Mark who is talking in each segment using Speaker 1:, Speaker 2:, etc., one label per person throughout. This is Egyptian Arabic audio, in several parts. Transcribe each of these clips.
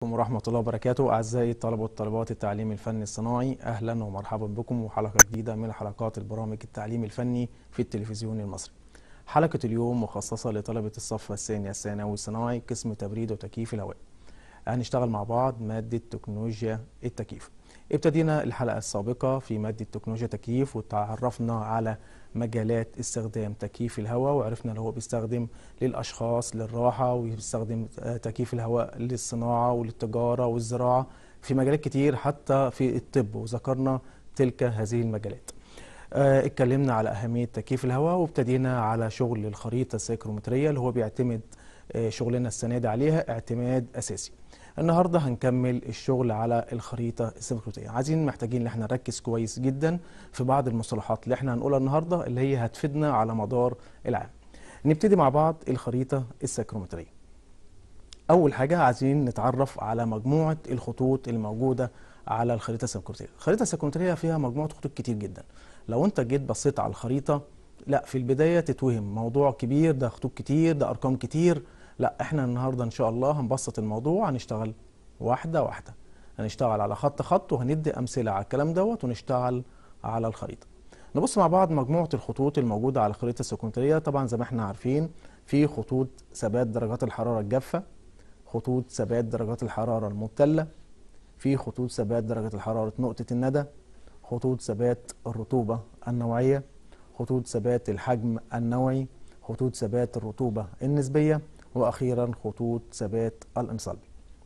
Speaker 1: عليكم ورحمة الله وبركاته أعزائي الطلبة والطالبات التعليم الفني الصناعي أهلا ومرحبا بكم وحلقة جديدة من حلقات البرامج التعليم الفني في التلفزيون المصري حلقة اليوم مخصصة لطلبة الصف الثاني الثانوي الصناعي قسم تبريد وتكييف الهواء هنشتغل مع بعض مادة تكنولوجيا التكييف ابتدينا الحلقة السابقة في مادة تكنولوجيا تكييف وتعرفنا على مجالات استخدام تكييف الهواء وعرفنا اللي هو بيستخدم للأشخاص للراحة وبيستخدم تكييف الهواء للصناعة وللتجارة والزراعة في مجالات كتير حتى في الطب وذكرنا تلك هذه المجالات آه، اتكلمنا على أهمية تكييف الهواء وابتدينا على شغل الخريطة السيكرومترية اللي هو بيعتمد آه، شغلنا السنة دي عليها اعتماد أساسي النهارده هنكمل الشغل على الخريطه السيكرومتريه عايزين محتاجين ان احنا نركز كويس جدا في بعض المصطلحات اللي احنا هنقولها النهارده اللي هي هتفيدنا على مدار العام نبتدي مع بعض الخريطه السيكرومتريه اول حاجه عايزين نتعرف على مجموعه الخطوط الموجوده على الخريطه السيكرومتريه الخريطه السيكرومتريه فيها مجموعه خطوط كتير جدا لو انت جيت بصيت على الخريطه لا في البدايه تتوهم موضوع كبير ده خطوط كتير ده ارقام كتير لا احنا النهارده ان شاء الله هنبسط الموضوع هنشتغل واحده واحده هنشتغل على خط خط وهندي امثله على الكلام دوت ونشتغل على الخريطه نبص مع بعض مجموعه الخطوط الموجوده على الخريطه السيكونتريه طبعا زي ما احنا عارفين في خطوط ثبات درجات الحراره الجافه خطوط ثبات درجات الحراره المبتله في خطوط ثبات درجه الحراره نقطه الندى خطوط ثبات الرطوبه النوعيه خطوط ثبات الحجم النوعي خطوط ثبات الرطوبه النسبيه واخيرا خطوط ثبات الانصال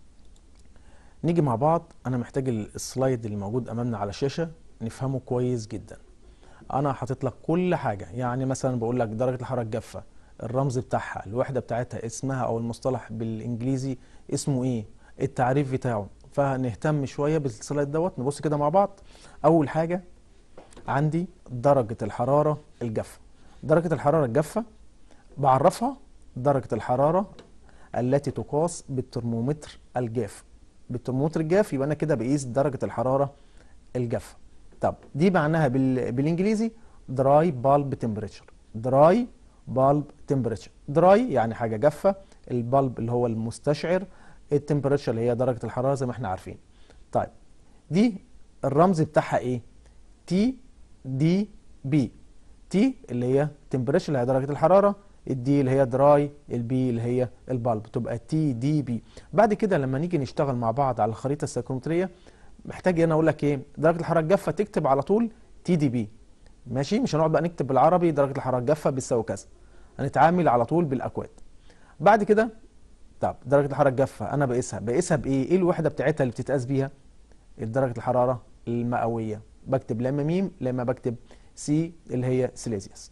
Speaker 1: نيجي مع بعض انا محتاج السلايد اللي موجود امامنا على الشاشه نفهمه كويس جدا انا حاطط لك كل حاجه يعني مثلا بقول لك درجه الحراره الجافه الرمز بتاعها الوحده بتاعتها اسمها او المصطلح بالانجليزي اسمه ايه التعريف بتاعه فنهتم شويه بالسلايد دوت نبص كده مع بعض اول حاجه عندي درجه الحراره الجافه درجه الحراره الجافه بعرفها درجة الحرارة التي تقاس بالترمومتر الجاف بالترمومتر الجاف يبقى أنا كده بقيس درجة الحرارة الجافة طب دي معناها بال... بالإنجليزي دراي بالب تمبريتشر دراي بالب تمبريتشر دراي يعني حاجة جافة البالب اللي هو المستشعر التمبريتشر اللي هي درجة الحرارة زي ما احنا عارفين طيب دي الرمز بتاعها ايه تي دي بي تي اللي هي تمبريتشر اللي هي درجة الحرارة الدي اللي هي دراي البي اللي هي البالب تبقى تي دي بي بعد كده لما نيجي نشتغل مع بعض على الخريطه السيكرومتريه محتاج انا اقول لك ايه درجه الحراره الجافه تكتب على طول تي دي بي ماشي مش هنقعد بقى نكتب بالعربي درجه الحراره الجافه بتساوي كذا هنتعامل على طول بالاكواد بعد كده طب درجه الحراره الجافه انا بقيسها بقيسها بايه ايه الوحده بتاعتها اللي بتتقاس بيها درجه الحراره المئويه بكتب لا اما ميم لا اما بكتب سي اللي هي سيليزيوس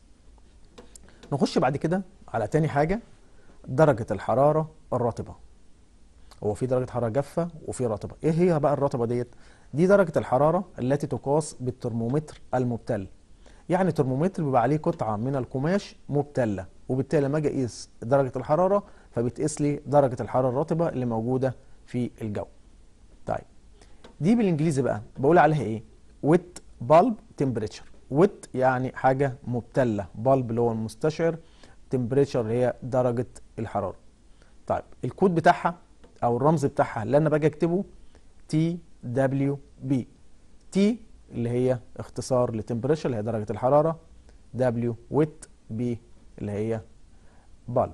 Speaker 1: نخش بعد كده على تاني حاجة درجة الحرارة الرطبة هو في درجة حرارة جافة وفي رطبة ايه هي بقى الرطبة ديت دي درجة الحرارة التي تقاس بالترمومتر المبتل يعني ترمومتر بيبقى عليه قطعة من القماش مبتلة وبالتالي لما اجي اقيس درجة الحرارة فبتقيس لي درجة الحرارة الرطبة اللي موجودة في الجو طيب دي بالانجليزي بقى بقول عليها ايه ويت بالب تمبريتشر ويت يعني حاجة مبتلة بالب اللي هو المستشعر تمبريتشر اللي هي درجة الحرارة طيب الكود بتاعها او الرمز بتاعها اللي انا باجي اكتبه تي دبليو بي تي اللي هي اختصار لتمبريتشر اللي هي درجة الحرارة دبليو ويت بي اللي هي بالب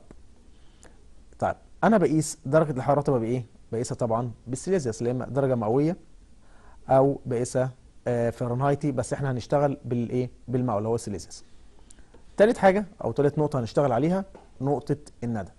Speaker 1: طيب انا بقيس درجة الحرارة تبقى بايه بقيسها طبعا بالسيليزيوس اللي هي درجة مئوية او بقيسها فahrenheitي بس احنا هنشتغل بالايه بالماء اللي هو السيليزيوس تالت حاجة أو تالت نقطة هنشتغل عليها نقطة الندى.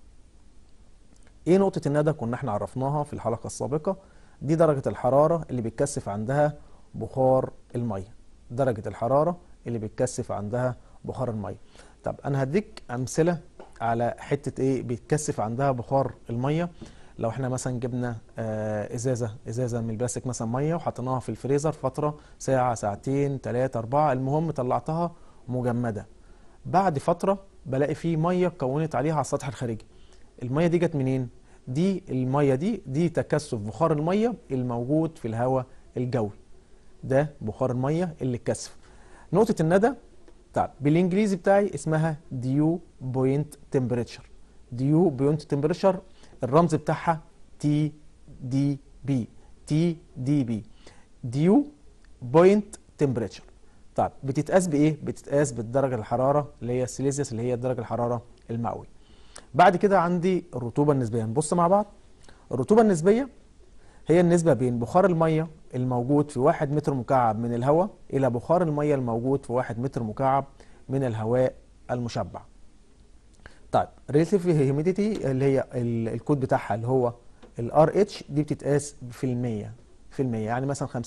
Speaker 1: إيه نقطة الندى؟ كنا إحنا عرفناها في الحلقة السابقة دي درجة الحرارة اللي بيتكثف عندها بخار المية. درجة الحرارة اللي بيتكثف عندها بخار المية. طب أنا هديك أمثلة على حتة إيه بيتكثف عندها بخار المية. لو احنا مثلا جبنا آه ازازه ازازه من البلاستيك مثلا ميه وحطيناها في الفريزر فتره ساعه ساعتين ثلاثه اربعه المهم طلعتها مجمده بعد فترة بلاقي فيه مية اتكونت عليها على السطح الخارجي المية دي جت منين؟ دي المية دي دي تكثف بخار المية الموجود في الهواء الجوي ده بخار المية اللي اتكثف نقطة الندى طيب بالانجليزي بتاعي اسمها ديو بوينت تمبريتشر ديو بوينت تمبريتشر الرمز بتاعها تي دي بي تي دي بي ديو بوينت تمبريتشر طيب بتتقاس بايه بتتقاس بالدرجه الحراره اللي هي السيليزيوس اللي هي درجه الحراره المئوي بعد كده عندي الرطوبه النسبيه نبص مع بعض الرطوبه النسبيه هي النسبة بين بخار المية الموجود في واحد متر مكعب من الهواء إلى بخار المية الموجود في واحد متر مكعب من الهواء المشبع طيب relative humidity اللي هي ال- الكود بتاعها اللي هو ال RH دي بتتقاس في المية في المية يعني مثلا 50% 40%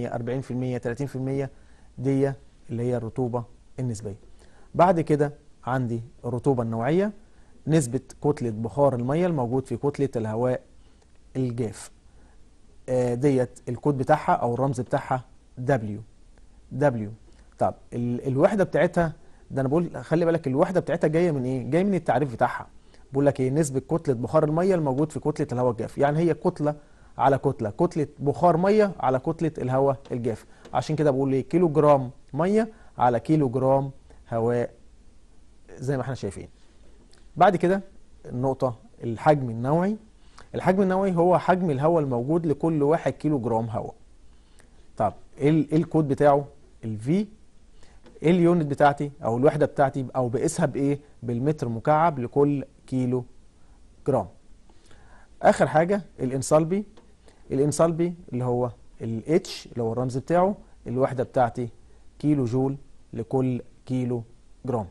Speaker 1: 30% دي اللي هي الرطوبة النسبية بعد كده عندي الرطوبة النوعية نسبة كتلة بخار المية الموجود في كتلة الهواء الجاف آه، ديت الكود بتاعها او الرمز بتاعها W W طب ال- الوحده بتاعتها ده انا بقول خلي بالك الوحده بتاعتها جايه من ايه جايه من التعريف بتاعها بقول لك ايه نسبه كتله بخار الميه الموجود في كتله الهواء الجاف يعني هي كتله على كتله كتله بخار ميه على كتله الهواء الجاف عشان كده بقول ايه كيلو جرام ميه على كيلو جرام هواء زي ما احنا شايفين بعد كده النقطه الحجم النوعي الحجم النووي هو حجم الهواء الموجود لكل واحد كيلو جرام هواء طب ايه ال- إيه الكود بتاعه الفي ايه اليونت بتاعتي او الوحده بتاعتي او بقيسها بايه بالمتر مكعب لكل كيلو جرام اخر حاجه الانسالبي الانسالبي اللي هو الاتش اللي هو الرمز بتاعه الوحده بتاعتي كيلو جول لكل كيلو جرام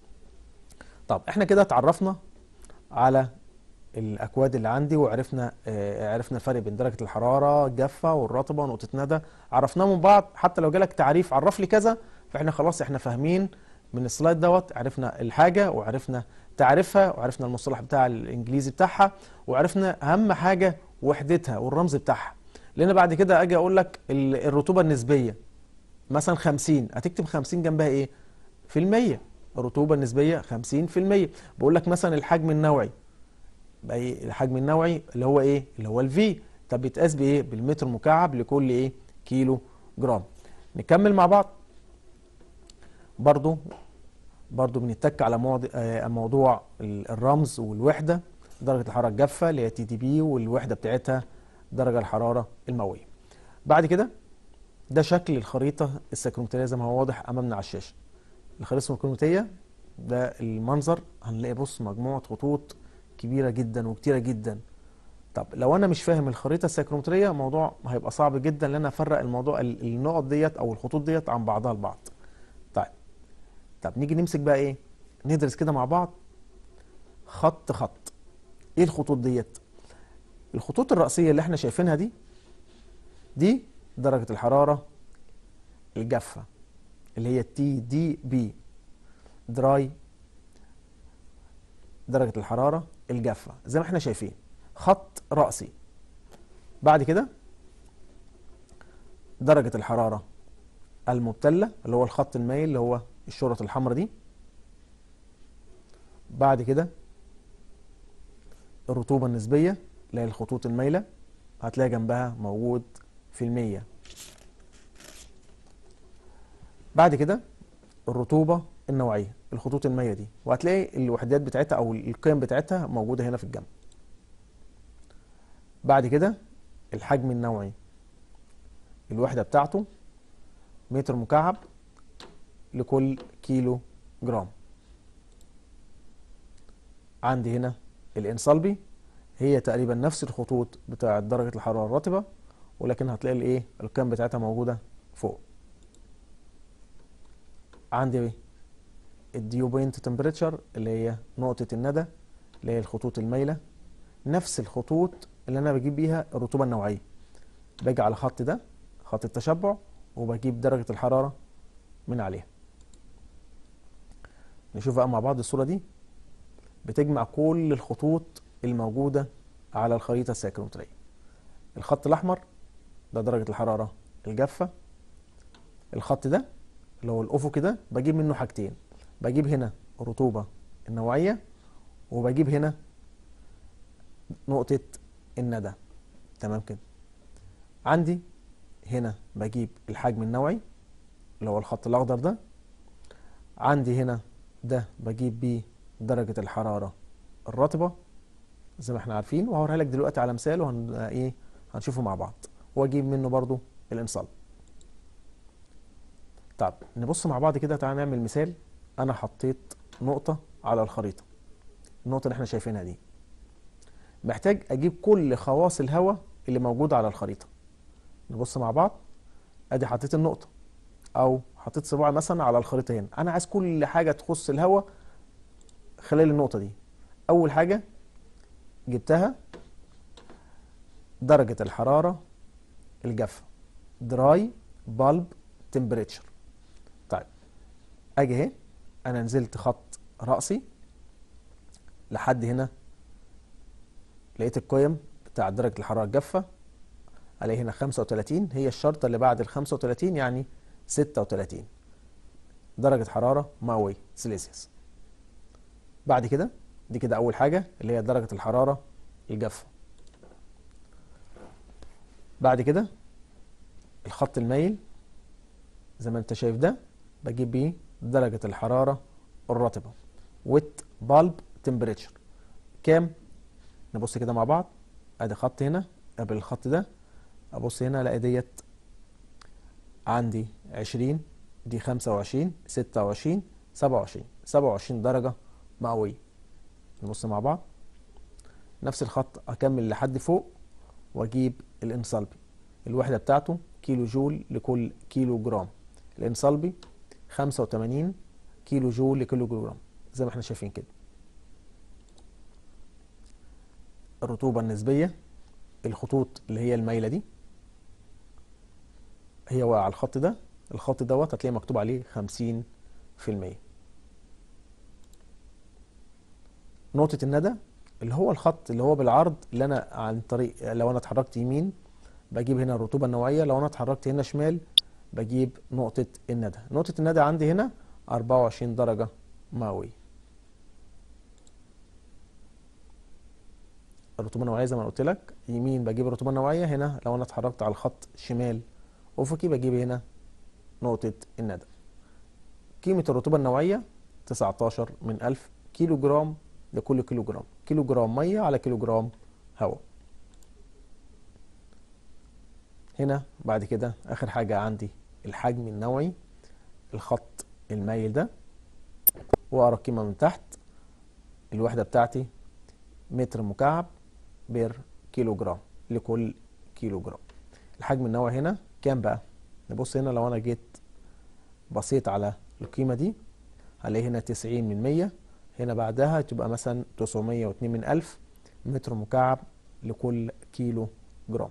Speaker 1: طب احنا كده اتعرفنا على الاكواد اللي عندي وعرفنا آه، عرفنا الفرق بين درجه الحراره الجافه والرطبه ونقطه ندى عرفناه من بعض حتى لو جالك تعريف عرف لي كذا فاحنا خلاص احنا فاهمين من السلايد دوت عرفنا الحاجه وعرفنا تعريفها وعرفنا المصطلح بتاع الانجليزي بتاعها وعرفنا اهم حاجه وحدتها والرمز بتاعها لان بعد كده اجي اقول لك ال- الرطوبه النسبيه مثلا 50 هتكتب 50 جنبها ايه في المية الرطوبه النسبيه 50 في المية بقول لك مثلا الحجم النوعي بقى ايه الحجم النوعي اللي هو ايه اللي هو الفي طب بيتقاس بايه بالمتر مكعب لكل ايه كيلو جرام نكمل مع بعض برضو برضو بنتك على موضوع, آه موضوع ال- الرمز والوحده درجه الحراره الجافه اللي هي تي دي بي والوحده بتاعتها درجه الحراره المئويه بعد كده ده شكل الخريطه السكرومتريه زي ما هو واضح امامنا على الشاشه الخريطه السكرومتريه ده المنظر هنلاقي بص مجموعه خطوط كبيره جدا وكتيره جدا طب لو انا مش فاهم الخريطه السيكرومتريه موضوع هيبقى صعب جدا ان انا افرق الموضوع ال- النقط ديت او الخطوط ديت عن بعضها البعض طيب طب نيجي نمسك بقى ايه ندرس كده مع بعض خط خط ايه الخطوط ديت الخطوط الرئيسيه اللي احنا شايفينها دي دي درجه الحراره الجافه اللي هي تي دي بي دراي درجة الحرارة الجافة زي ما احنا شايفين خط رأسي بعد كده درجة الحرارة المبتلة اللي هو الخط المايل اللي هو الشرط الحمراء دي بعد كده الرطوبة النسبية اللي هي الخطوط المايلة هتلاقي جنبها موجود في المية بعد كده الرطوبة النوعية الخطوط المائية دي وهتلاقي الوحدات بتاعتها أو القيم بتاعتها موجودة هنا في الجنب بعد كده الحجم النوعي الوحدة بتاعته متر مكعب لكل كيلو جرام عندي هنا الانصلبي هي تقريبا نفس الخطوط بتاعة درجة الحرارة الرطبة ولكن هتلاقي الايه القيم بتاعتها موجودة فوق عندي ايه الديو بوينت تمبريتشر اللي هي نقطة الندى اللي هي الخطوط المايلة نفس الخطوط اللي انا بجيب بيها الرطوبة النوعية باجي على خط ده خط التشبع وبجيب درجة الحرارة من عليها نشوف بقى مع بعض الصورة دي بتجمع كل الخطوط الموجودة على الخريطة السيكرومترية الخط الأحمر ده درجة الحرارة الجافة الخط ده اللي هو الأفقي ده بجيب منه حاجتين بجيب هنا الرطوبة النوعية وبجيب هنا نقطة الندى تمام كده عندي هنا بجيب الحجم النوعي اللي هو الخط الأخضر ده عندي هنا ده بجيب بيه درجة الحرارة الرطبة زي ما احنا عارفين وهوريها لك دلوقتي على مثال وهن ايه هنشوفه مع بعض واجيب منه برضو الانصال طب نبص مع بعض كده تعالى نعمل مثال انا حطيت نقطة على الخريطة النقطة اللي احنا شايفينها دي محتاج اجيب كل خواص الهواء اللي موجودة على الخريطة نبص مع بعض ادي حطيت النقطة او حطيت صباعي مثلا على الخريطة هنا انا عايز كل حاجة تخص الهواء خلال النقطة دي اول حاجة جبتها درجة الحرارة الجافة دراي بالب تمبريتشر طيب اجي اهي انا نزلت خط رأسي لحد هنا لقيت القيم بتاع درجة الحرارة الجافة الاقي هنا 35 هي الشرطة اللي بعد ال 35 يعني 36 درجة حرارة مئوية سيليسيوس بعد كده دي كده أول حاجة اللي هي درجة الحرارة الجافة بعد كده الخط المايل زي ما انت شايف ده بجيب بيه درجة الحرارة الرطبة ويت بالب تمبريتشر كام نبص كده مع بعض ادي خط هنا قبل الخط ده ابص هنا الاقي ديت عندي 20 دي 25 26 27 27 درجة مئوية نبص مع بعض نفس الخط اكمل لحد فوق واجيب الانصلبي الوحدة بتاعته كيلو جول لكل كيلو جرام الانصلبي 85 كيلو جول لكيلو جرام زي ما احنا شايفين كده الرطوبة النسبية الخطوط اللي هي المايلة دي هي واقعة على الخط ده الخط دوت هتلاقي مكتوب عليه 50% نقطة الندى اللي هو الخط اللي هو بالعرض اللي انا عن طريق لو انا اتحركت يمين بجيب هنا الرطوبة النوعية لو انا اتحركت هنا شمال بجيب نقطة الندى نقطة الندى عندي هنا 24 درجة مئوية الرطوبة النوعية زي ما قلت لك يمين بجيب الرطوبة النوعية هنا لو انا اتحركت على الخط شمال افقي بجيب هنا نقطة الندى قيمة الرطوبة النوعية 19 من 1000 كيلو جرام لكل كيلو جرام كيلو جرام مية على كيلو جرام هواء هنا بعد كده اخر حاجة عندي الحجم النوعي الخط المايل ده واقرا قيمة من تحت الوحدة بتاعتي متر مكعب بير كيلو جرام لكل كيلو جرام الحجم النوعي هنا كام بقى نبص هنا لو انا جيت بصيت على القيمة دي هلاقي هنا 90 من 100 هنا بعدها تبقى مثلا 902 من 1000 متر مكعب لكل كيلو جرام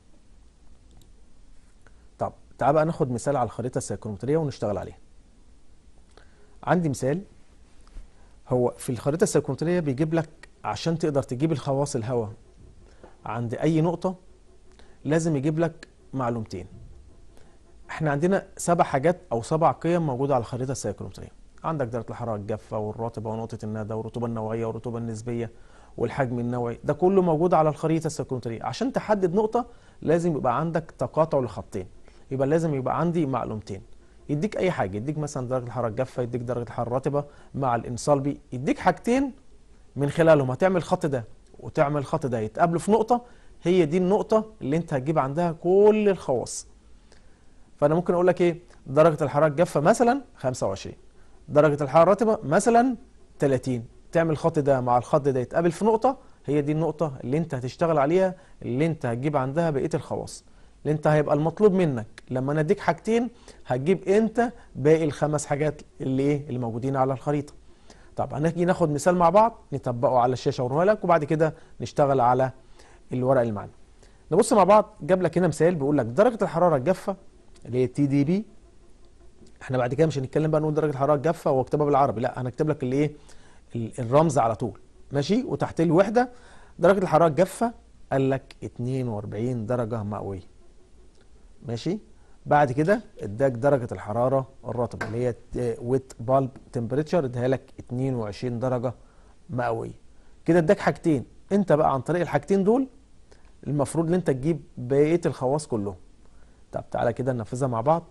Speaker 1: طب تعال بقى ناخد مثال على الخريطة السيكرومترية ونشتغل عليها عندي مثال هو في الخريطة السيكرومترية بيجيب لك عشان تقدر تجيب الخواص الهواء عند أي نقطة لازم يجيب لك معلومتين احنا عندنا سبع حاجات او سبع قيم موجوده على الخريطه السيكرومتريه عندك درجه الحراره الجافه والرطبه ونقطه الندى والرطوبه النوعيه والرطوبه النسبيه والحجم النوعي ده كله موجود على الخريطه السيكرومتريه عشان تحدد نقطه لازم يبقى عندك تقاطع لخطين يبقى لازم يبقى عندي معلومتين يديك اي حاجه يديك مثلا درجه الحراره الجافه يديك درجه الحراره الرطبه مع الانصالبي يديك حاجتين من خلالهم هتعمل الخط ده وتعمل الخط ده يتقابلوا في نقطه هي دي النقطه اللي انت هتجيب عندها كل الخواص فانا ممكن اقول لك ايه درجه الحراره الجافه مثلا 25 درجه الحراره الرطبه مثلا 30 تعمل الخط ده مع الخط ده يتقابل في نقطه هي دي النقطه اللي انت هتشتغل عليها اللي انت هتجيب عندها بقيه الخواص اللي انت هيبقى المطلوب منك لما انا اديك حاجتين هتجيب انت باقي الخمس حاجات اللي ايه اللي موجودين على الخريطه طب هنيجي ناخد مثال مع بعض نطبقه على الشاشه واوريه لك وبعد كده نشتغل على الورق اللي معانا نبص مع بعض جاب لك هنا مثال بيقول لك درجه الحراره الجافه اللي هي تي دي بي احنا بعد كده مش هنتكلم بقى نقول درجه الحراره الجافه واكتبها بالعربي لا انا اكتب لك الايه الرمز على طول ماشي وتحت الوحده درجه الحراره الجافه قال لك 42 درجه مئويه ماشي بعد كده اداك درجه الحراره الرطبه اللي هي ويت بالب تمبريتشر اداها لك 22 درجه مئويه كده اداك حاجتين انت بقى عن طريق الحاجتين دول المفروض ان انت تجيب بقيه الخواص كلهم طب تعالى كده ننفذها مع بعض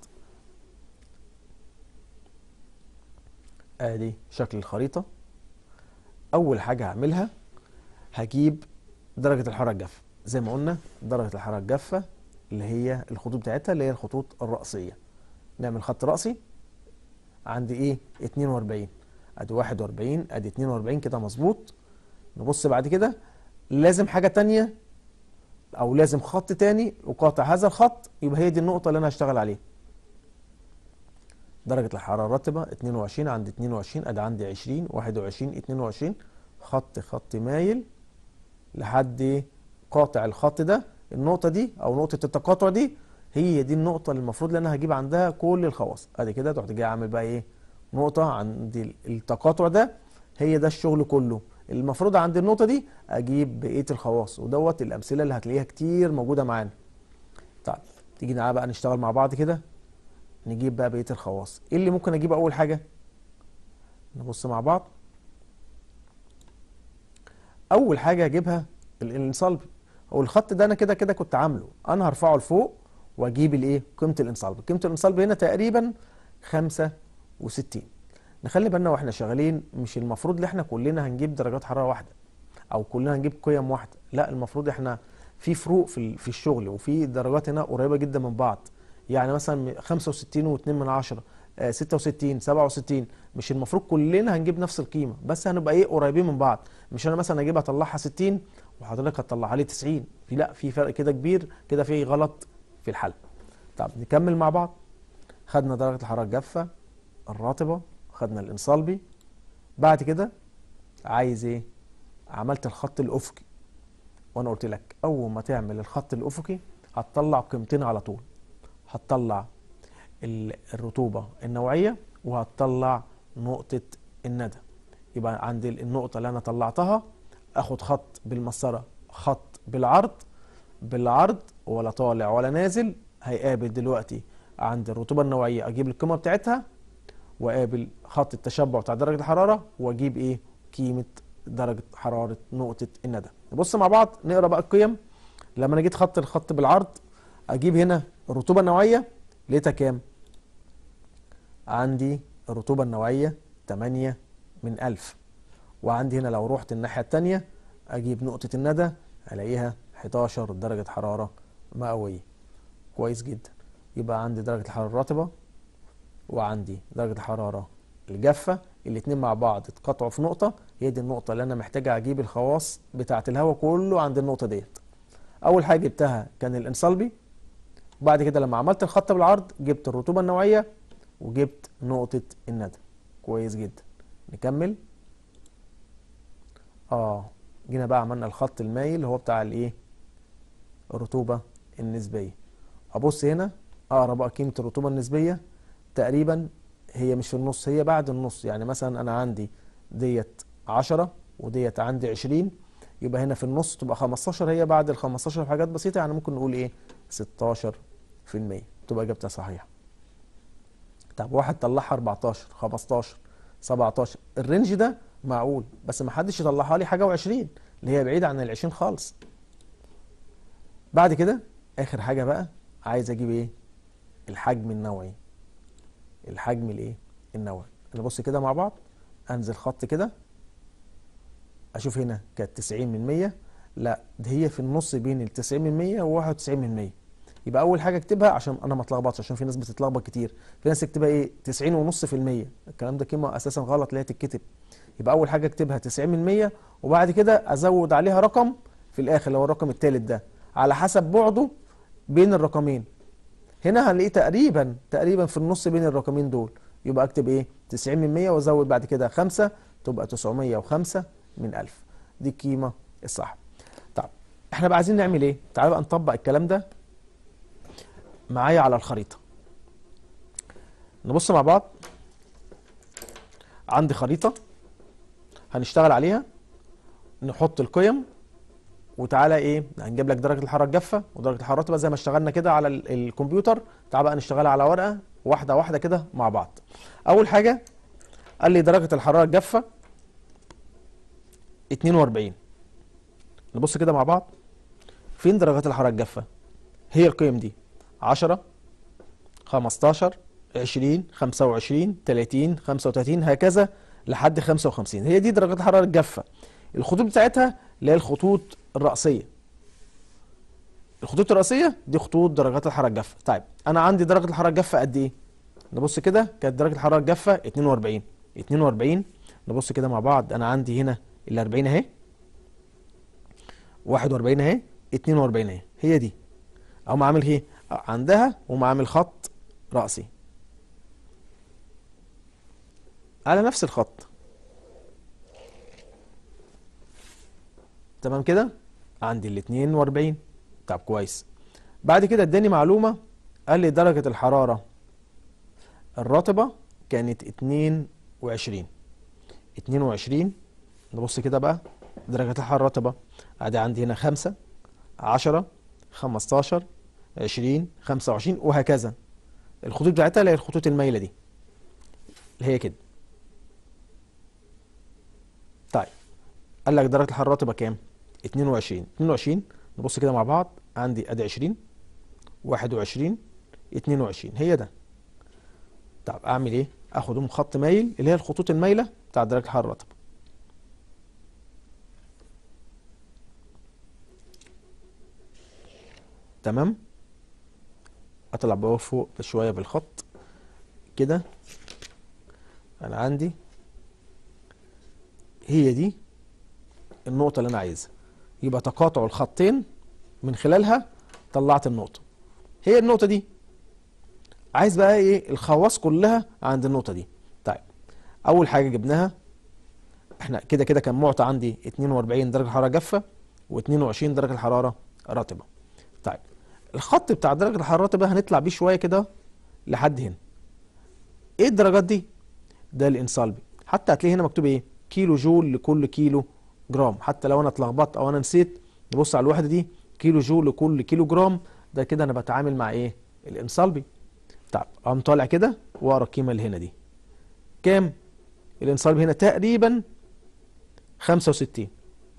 Speaker 1: ادي شكل الخريطة اول حاجة هعملها هجيب درجة الحرارة الجافة زي ما قلنا درجة الحرارة الجافة اللي هي الخطوط بتاعتها اللي هي الخطوط الرأسية نعمل خط رأسي عند ايه 42 ادي 41 ادي 42 كده مظبوط نبص بعد كده لازم حاجة تانية او لازم خط تاني وقاطع هذا الخط يبقى هي دي النقطة اللي انا هشتغل عليها درجة الحرارة الرطبة 22 عند 22 ادي عندي 20 21 22 خط خط مايل لحد قاطع الخط ده النقطة دي او نقطة التقاطع دي هي دي النقطة اللي المفروض ان انا هجيب عندها كل الخواص ادي كده تروح جاي عامل بقى ايه نقطة عند التقاطع ده هي ده الشغل كله المفروض عند النقطة دي اجيب بقية الخواص ودوت الامثلة اللي هتلاقيها كتير موجودة معانا طيب تيجي معايا بقى نشتغل مع بعض كده نجيب بقى بقية الخواص ايه اللي ممكن اجيبه اول حاجة نبص مع بعض اول حاجة اجيبها الانصلبي هو الخط ده انا كده كده كنت عامله انا هرفعه لفوق واجيب الايه قيمه الانصلب قيمه الانصلب هنا تقريبا 65 نخلي بالنا واحنا شغالين مش المفروض ان احنا كلنا هنجيب درجات حراره واحده او كلنا هنجيب قيم واحده لا المفروض احنا في فروق في في الشغل وفي درجات هنا قريبه جدا من بعض يعني مثلا 65 و2 من 10 66 67 مش المفروض كلنا هنجيب نفس القيمه بس هنبقى ايه قريبين من بعض مش انا مثلا اجيب اطلعها 60 وحضرتك هتطلعها لي 90 في لا في فرق كده كبير كده في غلط في الحل طب نكمل مع بعض خدنا درجة الحرارة الجافة الرطبة خدنا الانصالبي بعد كده عايز ايه عملت الخط الافقي وانا قلت لك اول ما تعمل الخط الافقي هتطلع قيمتين على طول هتطلع الرطوبة النوعية وهتطلع نقطة الندى يبقى عند النقطة اللي انا طلعتها اخد خط بالمسطرة خط بالعرض بالعرض ولا طالع ولا نازل هيقابل دلوقتي عند الرطوبة النوعية اجيب القيمة بتاعتها واقابل خط التشبع بتاع درجة الحرارة واجيب ايه قيمة درجة حرارة نقطة الندى نبص مع بعض نقرا بقى القيم لما انا جيت خط الخط بالعرض اجيب هنا الرطوبة النوعية لقيتها كام عندي الرطوبة النوعية 8 من 1000 وعندي هنا لو رحت الناحية التانية اجيب نقطة الندى الاقيها 11 درجة حرارة مئوية كويس جدا يبقى عندي درجة الحرارة الرطبة وعندي درجة الحرارة الجافة الاتنين مع بعض اتقطعوا في نقطة هي دي النقطة اللي أنا محتاج أجيب الخواص بتاعة الهواء كله عند النقطة ديت أول حاجة جبتها كان الانصلبي وبعد كده لما عملت الخط بالعرض جبت الرطوبة النوعية وجبت نقطة الندى كويس جدا نكمل اه جينا بقى عملنا الخط المايل اللي هو بتاع الايه الرطوبة النسبية ابص هنا اقرا بقى قيمة الرطوبة النسبية تقريبا هي مش في النص هي بعد النص يعني مثلا انا عندي ديت 10 وديت عندي 20 يبقى هنا في النص تبقى 15 هي بعد ال 15 حاجات بسيطة يعني ممكن نقول ايه 16 في المية تبقى اجابتها صحيحة طب واحد طلعها 14 15 17 الرينج ده معقول بس ما حدش يطلعها لي حاجة و20 اللي هي بعيدة عن ال 20 خالص بعد كده اخر حاجة بقى عايز اجيب ايه الحجم النوعي الحجم الايه النوعي نبص كده مع بعض انزل خط كده اشوف هنا كانت 90 من 100 لا ده هي في النص بين ال 90 من 100 و 91 من 100 يبقى اول حاجه اكتبها عشان انا ما اتلخبطش عشان في ناس بتتلخبط كتير في ناس تكتبها ايه 90 ونص في المية الكلام ده قيمه اساسا غلط اللي هي تتكتب يبقى اول حاجه اكتبها 90 من 100 وبعد كده ازود عليها رقم في الاخر اللي هو الرقم الثالث ده على حسب بعده بين الرقمين هنا هنلاقيه تقريبا تقريبا في النص بين الرقمين دول يبقى اكتب ايه 90 من 100 وازود بعد كده 5 تبقى 905 من 1000 دي القيمه الصح طب احنا بقى عايزين نعمل ايه تعالوا بقى نطبق الكلام ده معايا على الخريطه نبص مع بعض عندي خريطه هنشتغل عليها نحط القيم وتعالى ايه هنجيب لك درجه الحراره الجافه ودرجه الحراره الرطبه زي ما اشتغلنا كده على الكمبيوتر تعال بقى نشتغلها على ورقه واحده واحده كده مع بعض اول حاجه قال لي درجه الحراره الجافه 42 نبص كده مع بعض فين درجات الحراره الجافه هي القيم دي 10 15 20 25 30 35 هكذا لحد 55 هي دي درجات الحراره الجافه الخطوط بتاعتها اللي هي الخطوط الرأسية الخطوط الرئيسيه دي خطوط درجات الحراره الجافه طيب انا عندي درجه الحراره الجافه قد ايه نبص كده كانت درجه الحراره الجافه 42 42 نبص كده مع بعض انا عندي هنا ال 40 اهي 41 اهي 42 اهي هي دي اقوم عامل ايه عندها وما عامل خط رأسي على نفس الخط تمام كده عندي ال 42 طب كويس بعد كده اداني معلومة قال لي درجة الحرارة الرطبة كانت 22 22 نبص كده بقى درجة الحرارة الرطبة ادي عندي هنا 5 10 15 20 25 وهكذا الخطوط بتاعتها اللي هي الخطوط المايلة دي اللي هي كده طيب قال لك درجة الحرارة الرطبة كام 22 22 نبص كده مع بعض عندي ادي 20 21 22 هي ده طب اعمل ايه اخدهم خط مايل اللي هي الخطوط المايله بتاع درجه الحراره الرطبه تمام اطلع بقى فوق شويه بالخط كده انا عندي هي دي النقطه اللي انا عايزها يبقى تقاطع الخطين من خلالها طلعت النقطه هي النقطه دي عايز بقى ايه الخواص كلها عند النقطه دي طيب اول حاجه جبناها احنا كده كده كان معطى عندي 42 درجه حراره جافه و22 درجه حراره رطبه طيب الخط بتاع درجه الحراره الرطبه هنطلع بيه شويه كده لحد هنا ايه الدرجات دي ده الانسالبي حتى هتلاقي هنا مكتوب ايه كيلو جول لكل كيلو جرام حتى لو انا اتلخبطت او انا نسيت نبص على الوحده دي كيلو جول لكل كيلو جرام ده كده انا بتعامل مع ايه الانسالبي طيب اقوم طالع كده واقرا القيمه اللي هنا دي كام الانسالبي هنا تقريبا 65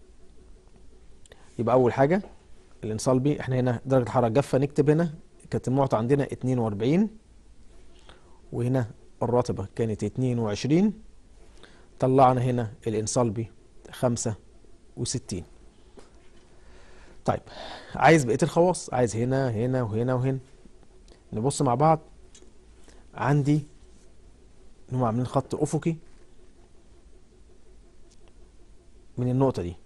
Speaker 1: يبقى اول حاجه الانسالبي احنا هنا درجه الحراره الجافه نكتب هنا كانت المعطى عندنا 42 وهنا الراتبه كانت 22 طلعنا هنا الانسالبي 65 طيب عايز بقيه الخواص عايز هنا هنا وهنا وهنا نبص مع بعض عندي انهم عاملين خط افقي من النقطه دي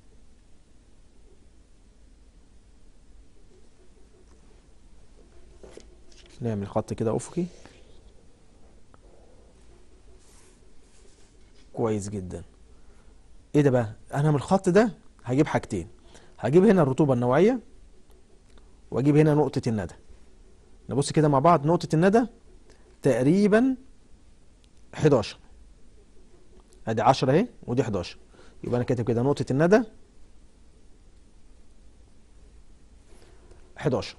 Speaker 1: نعمل خط كده افقي كويس جدا ايه ده بقى انا من الخط ده هجيب حاجتين هجيب هنا الرطوبه النوعيه واجيب هنا نقطه الندى نبص كده مع بعض نقطه الندى تقريبا 11 ادي 10 اهي ودي 11 يبقى انا كاتب كده نقطه الندى 11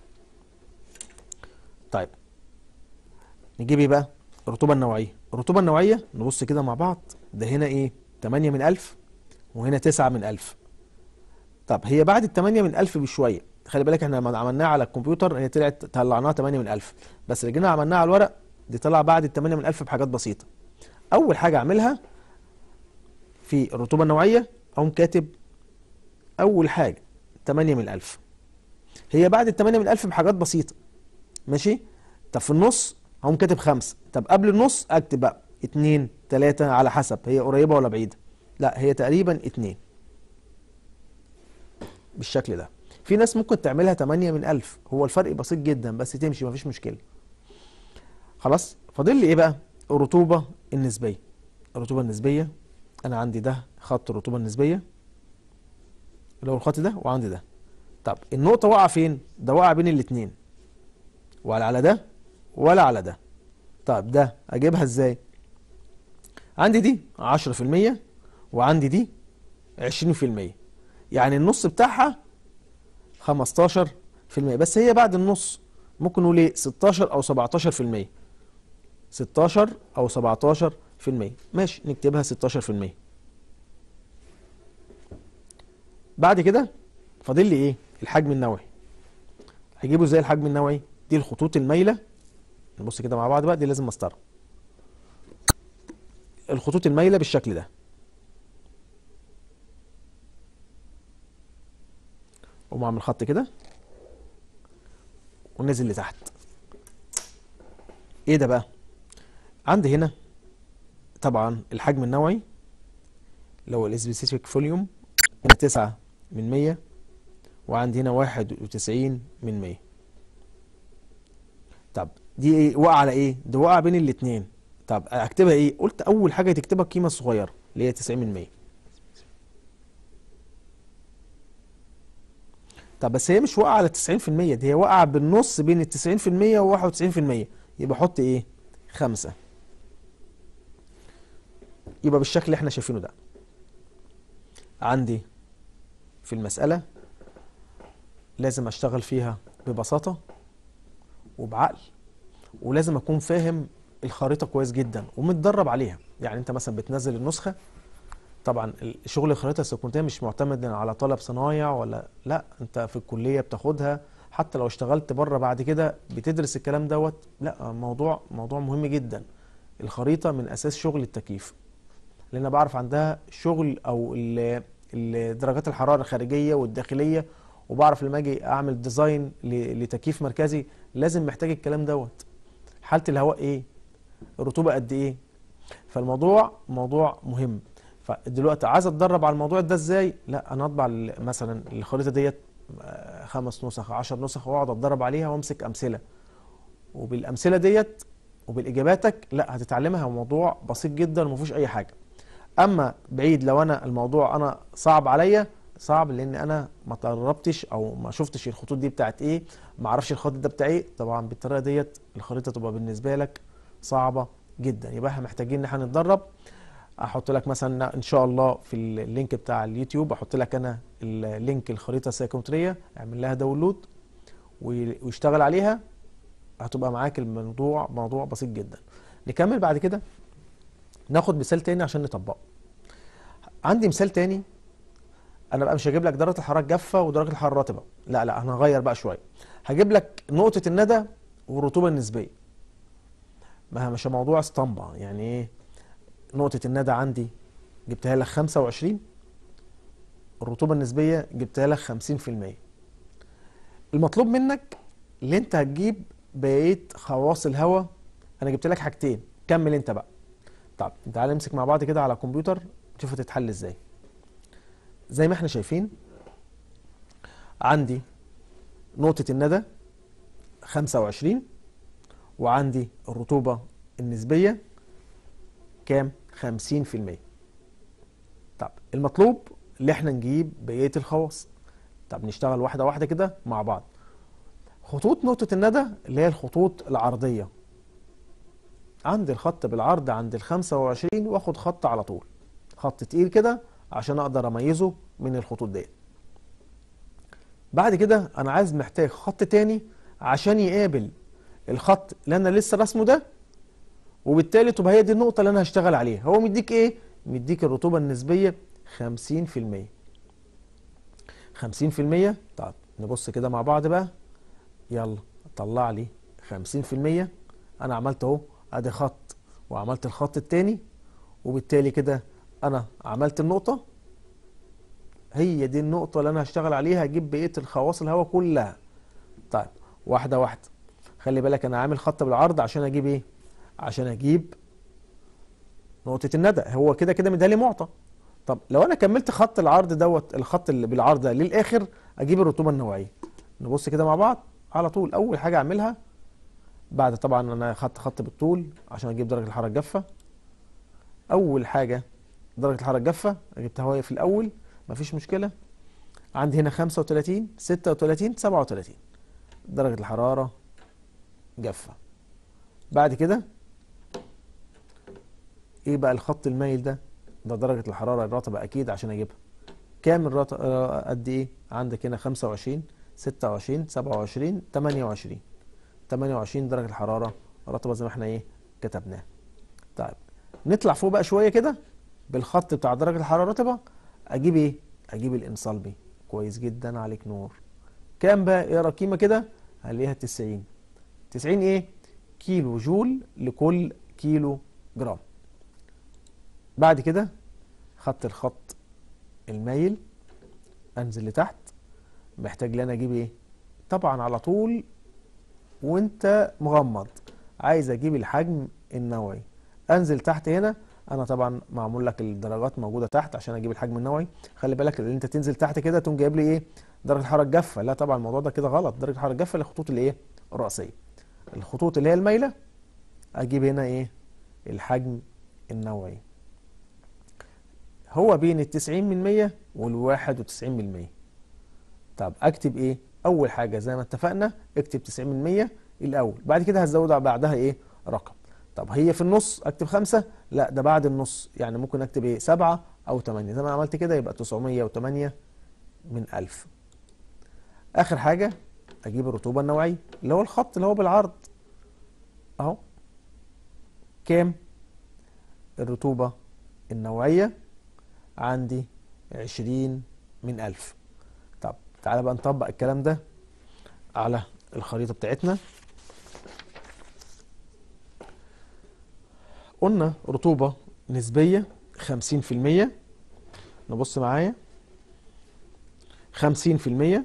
Speaker 1: طيب نجيب ايه بقى الرطوبه النوعيه الرطوبه النوعيه نبص كده مع بعض ده هنا ايه 8 من 1000 وهنا 9 من 1000 طب هي بعد ال 8 من 1000 بشويه خلي بالك احنا لما عملناها على الكمبيوتر هي طلعت طلعناها 8 من 1000 بس اللي جينا عملناها على الورق دي طلع بعد ال 8 من 1000 بحاجات بسيطه اول حاجه اعملها في الرطوبه النوعيه اقوم كاتب اول حاجه 8 من 1000 هي بعد ال 8 من 1000 بحاجات بسيطه ماشي طب في النص هقوم كاتب خمسة طب قبل النص اكتب بقى اتنين تلاتة على حسب هي قريبة ولا بعيدة لا هي تقريبا اتنين بالشكل ده في ناس ممكن تعملها 8 من 1000 هو الفرق بسيط جدا بس تمشي مفيش مشكلة خلاص فاضل لي ايه بقى الرطوبة النسبية الرطوبة النسبية انا عندي ده خط الرطوبة النسبية اللي هو الخط ده وعندي ده طب النقطة واقعة فين ده واقع بين الاتنين ولا على ده ولا على ده طب ده اجيبها ازاي عندي دي 10% وعندي دي 20% يعني النص بتاعها 15% بس هي بعد النص ممكن نقول ايه 16 او 17% 16 او 17% ماشي نكتبها 16% بعد كده فاضل لي ايه الحجم النوعي هجيبه ازاي الحجم النوعي دي الخطوط المايله نبص كده مع بعض بقى دي لازم مسطره الخطوط المايله بالشكل ده اقوم اعمل خط كده ونازل لتحت ايه ده بقى عندي هنا طبعا الحجم النوعي اللي هو السبيسيفيك فوليوم هنا 9 من 100 وعندي هنا 91 من 100 طب دي ايه وقع على ايه ده وقع بين الاثنين طب اكتبها ايه قلت اول حاجه تكتبها القيمه الصغيره اللي هي 90 من 100 طب بس هي مش واقعه على 90% دي هي واقعه بالنص بين ال 90% و 91% يبقى احط ايه 5 يبقى بالشكل اللي احنا شايفينه ده عندي في المسألة لازم اشتغل فيها ببساطة وبعقل ولازم اكون فاهم الخريطة كويس جدا ومتدرب عليها يعني انت مثلا بتنزل النسخة طبعا شغل الخريطة السكونتية مش معتمد على طلب صنايع ولا لا انت في الكلية بتاخدها حتى لو اشتغلت بره بعد كده بتدرس الكلام دوت لا موضوع موضوع مهم جدا الخريطة من اساس شغل التكييف لان انا بعرف عندها شغل او درجات الحراره الخارجيه والداخليه وبعرف لما اجي اعمل ديزاين لتكييف مركزي لازم محتاج الكلام دوت حاله الهواء ايه الرطوبه قد ايه فالموضوع موضوع مهم فدلوقتي عايز اتدرب على الموضوع ده ازاي لا انا اطبع مثلا الخريطه ديت آه، خمس نسخ 10 نسخ واقعد اتدرب عليها وامسك امثله وبالامثله ديت وبالاجاباتك لا هتتعلمها موضوع بسيط جدا وما فيهوش اي حاجه اما بعيد لو انا الموضوع انا صعب عليا صعب لان انا ما تدربتش او ما شفتش الخطوط دي بتاعت ايه ما اعرفش الخط ده بتاع ايه طبعا بالطريقه ديت الخريطه تبقى بالنسبه لك صعبه جدا يبقى احنا محتاجين ان احنا نتدرب احط لك مثلا ان شاء الله في اللينك بتاع اليوتيوب احط لك انا اللينك الخريطه السيكومتريه اعمل لها داونلود واشتغل عليها هتبقى معاك الموضوع موضوع بسيط جدا نكمل بعد كده ناخد مثال تاني عشان نطبقه عندي مثال تاني انا بقى مش هجيب لك درجه الحراره الجافه ودرجه الحراره الرطبه لا لا انا هغير بقى شويه هجيب لك نقطه الندى والرطوبه النسبيه ما مش موضوع اسطمبه يعني ايه نقطه الندى عندي جبتها لك 25 الرطوبه النسبيه جبتها لك 50% المطلوب منك اللي انت هتجيب بقيه خواص الهواء انا جبت لك حاجتين كمل انت بقى طب تعالى نمسك مع بعض كده على كمبيوتر نشوف تتحل ازاي زي ما احنا شايفين عندي نقطة الندى 25 وعندي الرطوبة النسبية كام 50% طب المطلوب اللي احنا نجيب بقية الخواص طب نشتغل واحدة واحدة كده مع بعض خطوط نقطة الندى اللي هي الخطوط العرضية عندي الخط بالعرض عند ال 25 واخد خط على طول خط تقيل كده عشان اقدر اميزه من الخطوط ديت بعد كده انا عايز محتاج خط تاني عشان يقابل الخط اللي انا لسه رسمه ده وبالتالي تبقى هي دي النقطه اللي انا هشتغل عليها هو مديك ايه مديك الرطوبه النسبيه 50% 50% طب نبص كده مع بعض بقى يلا طلع لي 50% انا عملت اهو ادي خط وعملت الخط التاني وبالتالي كده انا عملت النقطة هي دي النقطة اللي انا هشتغل عليها اجيب بقية الخواص الهواء كلها طيب واحدة واحدة خلي بالك انا عامل خط بالعرض عشان اجيب ايه عشان اجيب نقطة الندى هو كده كده مديها لي معطى طب لو انا كملت خط العرض دوت الخط اللي بالعرض ده للاخر اجيب الرطوبة النوعية نبص كده مع بعض على طول اول حاجة اعملها بعد طبعا انا خدت خط بالطول عشان اجيب درجه الحراره الجافه اول حاجه درجه الحراره الجافه جبتها هوايه في الاول مفيش مشكله عندي هنا 35 36 37 درجه الحراره جافه بعد كده ايه بقى الخط المايل ده ده درجه الحراره الرطبه اكيد عشان اجيبها كام الرطبه آه، قد ايه عندك هنا 25 26 27 28 28 درجه الحراره رطبه زي ما احنا ايه كتبناه طيب نطلع فوق بقى شويه كده بالخط بتاع درجه الحراره الرطبه اجيب ايه اجيب الانصلبي كويس جدا عليك نور كام بقى اقرا قيمه كده هنلاقيها 90 90 ايه كيلو جول لكل كيلو جرام بعد كده خدت الخط المايل انزل لتحت محتاج لي انا اجيب ايه طبعا على طول وانت مغمض عايز اجيب الحجم النوعي انزل تحت هنا انا طبعا معمول لك الدرجات موجوده تحت عشان اجيب الحجم النوعي خلي بالك ان انت تنزل تحت كده تقوم جايب لي ايه درجه الحراره الجافه لا طبعا الموضوع ده كده غلط درجه الحراره الجافه للخطوط اللي ايه الرئيسيه الخطوط اللي هي المايله اجيب هنا ايه الحجم النوعي هو بين التسعين من مية والواحد وتسعين من مية طب اكتب ايه اول حاجة زي ما اتفقنا اكتب تسعين من مية الاول بعد كده هزود بعدها ايه رقم طب هي في النص اكتب خمسة لا ده بعد النص يعني ممكن اكتب ايه سبعة او تمانية زي ما عملت كده يبقى تسعمية وتمانية من الف اخر حاجة اجيب الرطوبة النوعية اللي هو الخط اللي هو بالعرض اهو كام الرطوبة النوعية عندي عشرين من ألف طب تعالى بقى نطبق الكلام ده على الخريطة بتاعتنا قلنا رطوبة نسبية خمسين في المية نبص معايا خمسين في المية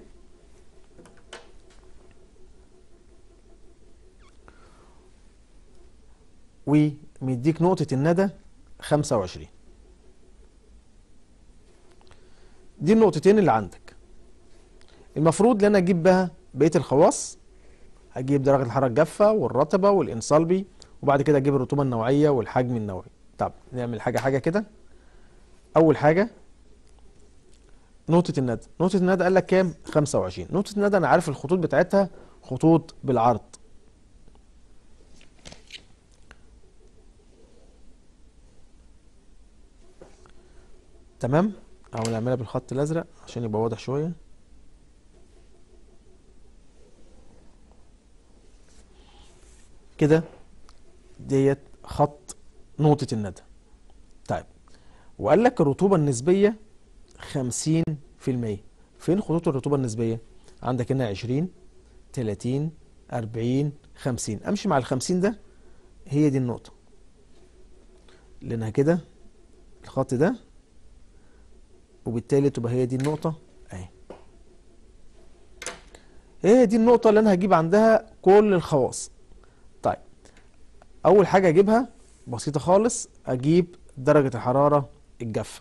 Speaker 1: ومديك نقطة الندى خمسة وعشرين دي النقطتين اللي عندك المفروض ان انا اجيب بها بقيه الخواص هجيب درجه الحراره الجافه والرطبه والانصالبي وبعد كده اجيب الرطوبه النوعيه والحجم النوعي طب نعمل حاجه حاجه كده اول حاجه نقطه الندى نقطه الندى قال لك كام 25 نقطه الندى انا عارف الخطوط بتاعتها خطوط بالعرض تمام او نعملها بالخط الازرق عشان يبقى واضح شويه كده ديت خط نقطة الندى طيب وقال لك الرطوبة النسبية خمسين في المية فين خطوط الرطوبة النسبية عندك هنا عشرين تلاتين أربعين خمسين أمشي مع الخمسين ده هي دي النقطة لأنها كده الخط ده وبالتالي تبقى هي دي النقطة اهي هي دي النقطة اللي انا هجيب عندها كل الخواص طيب اول حاجة اجيبها بسيطة خالص اجيب درجة الحرارة الجافة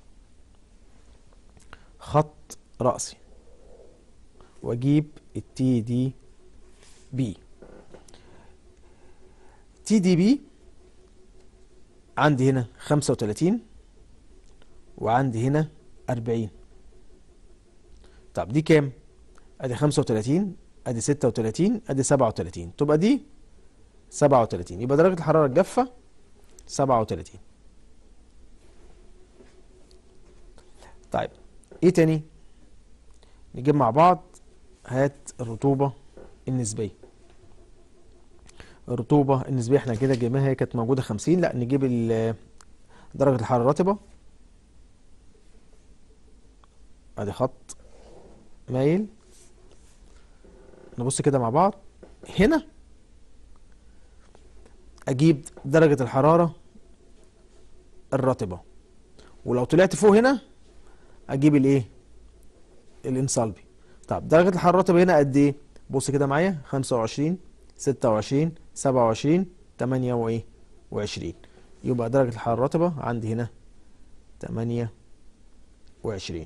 Speaker 1: خط رأسي واجيب التي دي بي تي دي بي عندي هنا خمسة وتلاتين وعندي هنا أربعين طب دي كام؟ أدي خمسة وتلاتين أدي ستة وتلاتين أدي سبعة وتلاتين تبقى دي سبعة وتلاتين يبقى درجة الحرارة الجافة سبعة وتلاتين طيب إيه تاني؟ نجيب مع بعض هات الرطوبة النسبية الرطوبة النسبية احنا كده جايبينها هي كانت موجودة خمسين لا نجيب درجة الحرارة الرطبة ادي خط مايل نبص كده مع بعض هنا اجيب درجة الحرارة الرطبة ولو طلعت فوق هنا اجيب الايه الانصالبي طب درجة الحرارة الرطبة هنا قد ايه بص كده معايا 25 26 27 8 وايه و20 يبقى درجة الحرارة الرطبة عندي هنا 28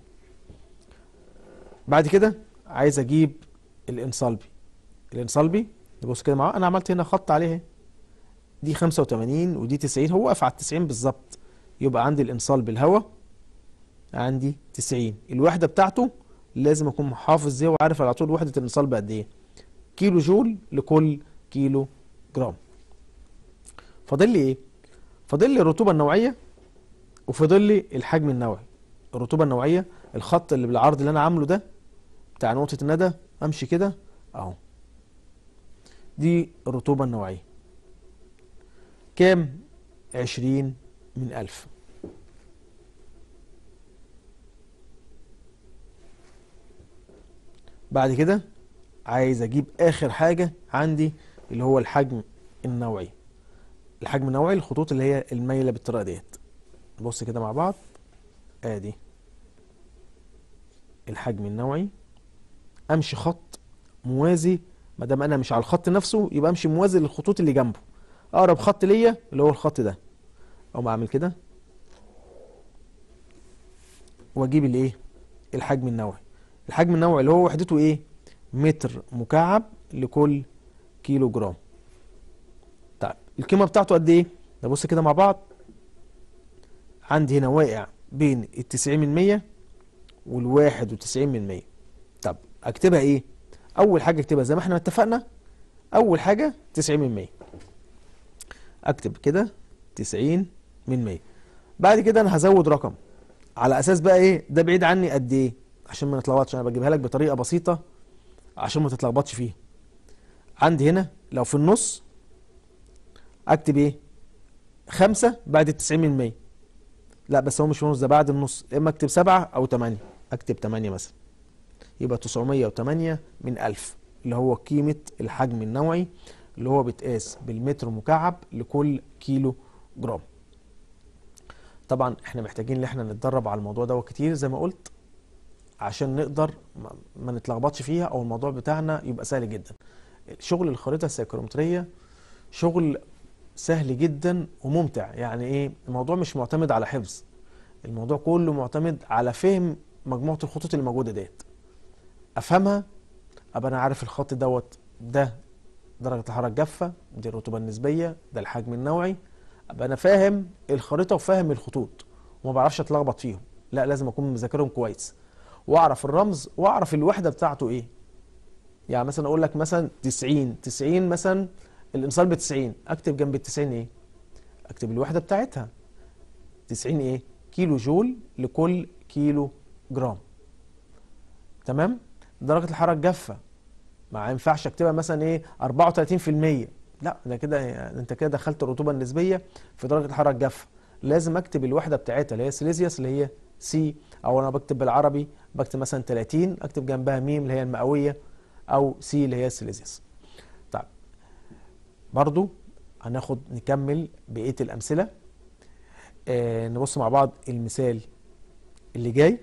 Speaker 1: بعد كده عايز اجيب الانصالبي الانصالبي نبص كده معاه انا عملت هنا خط عليه دي 85 ودي 90 هو واقف على 90 بالظبط يبقى عندي الانصالبي الهواء عندي 90 الوحده بتاعته لازم اكون حافظ زي وعارف على طول وحده الانصالب قد ايه كيلو جول لكل كيلو جرام فاضل لي ايه فاضل لي الرطوبه النوعيه وفاضل لي الحجم النوعي الرطوبه النوعيه الخط اللي بالعرض اللي انا عامله ده بتاع نقطة الندى امشي كده اهو دي الرطوبة النوعية كام عشرين من الف بعد كده عايز اجيب اخر حاجة عندي اللي هو الحجم النوعي الحجم النوعي الخطوط اللي هي المايلة بالطريقة ديت نبص كده مع بعض ادي الحجم النوعي امشي خط موازي ما دام انا مش على الخط نفسه يبقى امشي موازي للخطوط اللي جنبه اقرب خط ليا اللي هو الخط ده او ما اعمل كده واجيب الايه الحجم النوعي الحجم النوعي اللي هو وحدته ايه متر مكعب لكل كيلو جرام طيب القيمه بتاعته قد ايه نبص كده مع بعض عندي هنا واقع بين التسعين من مية والواحد وتسعين من مية طب اكتبها ايه اول حاجه اكتبها زي ما احنا اتفقنا اول حاجه تسعين من مية اكتب كده تسعين من مية بعد كده انا هزود رقم على اساس بقى ايه ده بعيد عني قد ايه عشان ما نتلخبطش انا بجيبها لك بطريقه بسيطه عشان ما تتلخبطش فيها عندي هنا لو في النص اكتب ايه خمسة بعد التسعين من مية لا بس هو مش في النص ده بعد النص اما اكتب سبعة او تمانية اكتب تمانية مثلا يبقى تسعمية وتمانية من الف اللي هو قيمة الحجم النوعي اللي هو بيتقاس بالمتر مكعب لكل كيلو جرام طبعا احنا محتاجين ان احنا نتدرب على الموضوع ده كتير زي ما قلت عشان نقدر ما- ما نتلخبطش فيها او الموضوع بتاعنا يبقى سهل جدا شغل الخريطة السيكرومترية شغل سهل جدا وممتع يعني ايه الموضوع مش معتمد على حفظ الموضوع كله معتمد على فهم مجموعة الخطوط اللي موجودة ديت افهمها ابقى انا عارف الخط دوت ده درجة الحرارة الجافة دي الرطوبة النسبية ده الحجم النوعي ابقى انا فاهم الخريطة وفاهم الخطوط وما بعرفش اتلخبط فيهم لا لازم اكون مذاكرهم كويس واعرف الرمز واعرف الوحدة بتاعته ايه يعني مثلا اقول لك مثلا 90 90 مثلا الانصال ب 90 اكتب جنب ال 90 ايه اكتب الوحده بتاعتها 90 ايه كيلو جول لكل كيلو جرام تمام درجه الحراره الجافه ما ينفعش اكتبها مثلا ايه 34% لا ده كده انت كده دخلت الرطوبه النسبيه في درجه الحراره الجافه لازم اكتب الوحده بتاعتها اللي هي سيليزيوس اللي هي سي او انا بكتب بالعربي بكتب مثلا 30 اكتب جنبها ميم اللي هي المئويه او سي اللي هي سيليزيوس طيب برضو هناخد نكمل بقيه الامثله آه نبص مع بعض المثال اللي جاي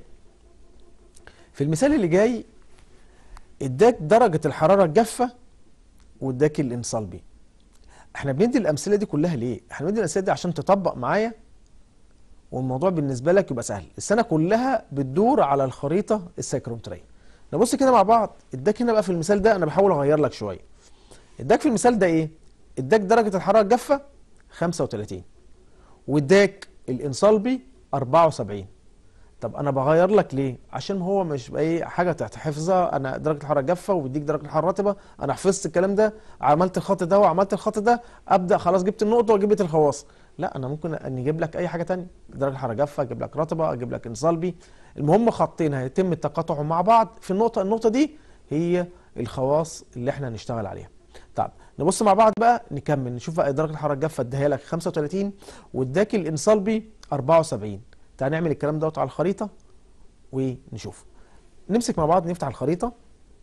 Speaker 1: في المثال اللي جاي اداك درجه الحراره الجافه واداك الانصالبي احنا بندي الامثله دي كلها ليه احنا بندي الامثله دي عشان تطبق معايا والموضوع بالنسبه لك يبقى سهل السنه كلها بتدور على الخريطه السيكرومتريه نبص كده مع بعض اداك هنا بقى في المثال ده انا بحاول اغير لك شويه اداك في المثال ده ايه اداك درجه الحراره الجافه 35 واداك الانصالبي 74 طب انا بغير لك ليه عشان هو مش بقى ايه حاجه تحت حفظها انا درجه الحراره جافه وبيديك درجه الحراره رطبه انا حفظت الكلام ده عملت الخط ده وعملت الخط ده ابدا خلاص جبت النقطه وجبت الخواص لا انا ممكن ان اجيب لك اي حاجه تانية درجه الحراره جافه اجيب لك رطبه اجيب لك انصالبي المهم خطين هيتم التقاطع مع بعض في النقطه النقطه دي هي الخواص اللي احنا هنشتغل عليها طب نبص مع بعض بقى نكمل نشوف بقى درجه الحراره الجافه اديها لك 35 واداك الانصالبي 74 تعال نعمل الكلام دوت على الخريطه ونشوف نمسك مع بعض نفتح الخريطه